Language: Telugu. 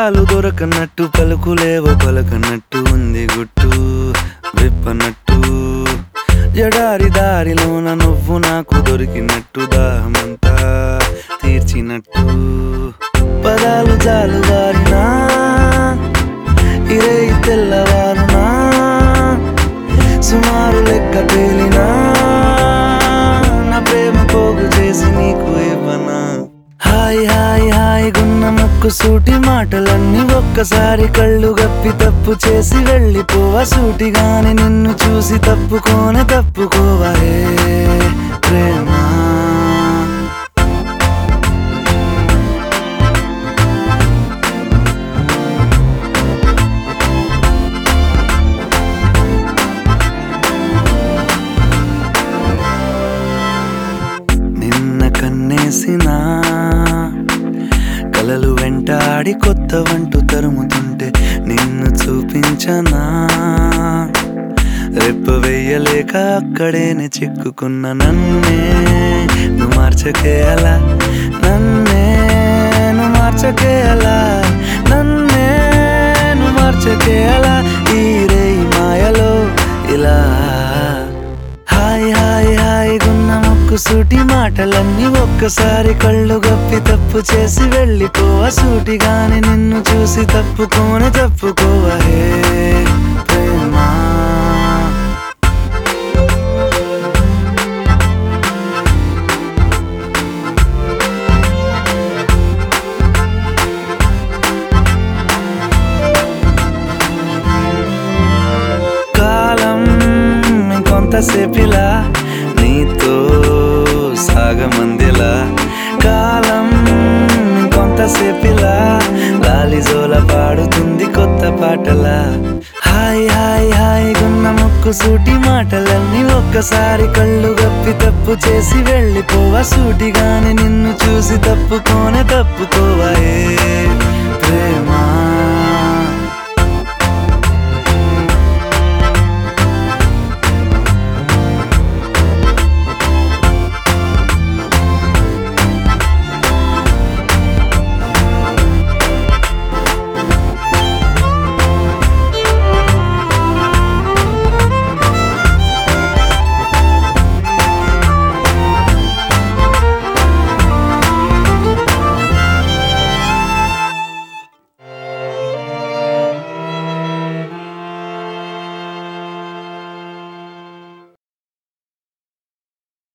పదాలు దొరకనట్టు పలుకులేవో పలకనట్టు ఉంది గుట్టు విప్పనట్టు ఎడారి దారిలోన నువ్వు నాకు దొరికినట్టు దాహమంతా తీర్చినట్టు పదాలు జాలువారినా ఇరే తెల్లవారునా సుమారు లెక్క తేలినా నా ప్రేమ పోగు చేసి నీకు ఇవ్వనా హాయ్ హాయ్ హాయ్ గున్న ముక్కు సూటి మాటలన్నీ ఒక్కసారి కళ్ళు గప్పి తప్పు చేసి వెళ్ళిపోవా సూటిగాని నిన్ను చూసి తప్పుకోనే తప్పుకోవా హే ప్రేమ నిన్న కన్నేసిన కలలు వెంటాడి కొత్త వంటు తరుముతుంటే నిన్ను చూపించనా రెప్ప వెయ్యలేక అక్కడేనే చిక్కుకున్న నన్నే నువ్వు మార్చకే అలా నన్నే నువ్వు మార్చకే అలా నన్నే నువ్వు మార్చకే అలా ఈ రేయి మాయలో ఇలా హాయ్ హాయ్ హాయ్ గున్న ముక్కు సూటి మాటలన్నీ ఒక్కసారి కళ్ళు గప్పి తప్పు చేసి వెళ్ళిపోవా సూటిగాని నిన్ను చూసి తప్పుకోని తప్పుకోవా హే ప్రేమ కాలం ఇంకొంతసేపిలా నీతో సాగమందిలా కాలం ఇంకొంతసేపిలా లాలిజోల పాడుతుంది కొత్త పాటలా హాయ్ హాయ్ హాయ్ గున్న ముక్కు సూటి మాటలన్నీ ఒక్కసారి కళ్ళు గప్పి తప్పు చేసి వెళ్ళిపోవా సూటిగాని నిన్ను చూసి తప్పుకోనే తప్పుకోవా ఏ ప్రేమ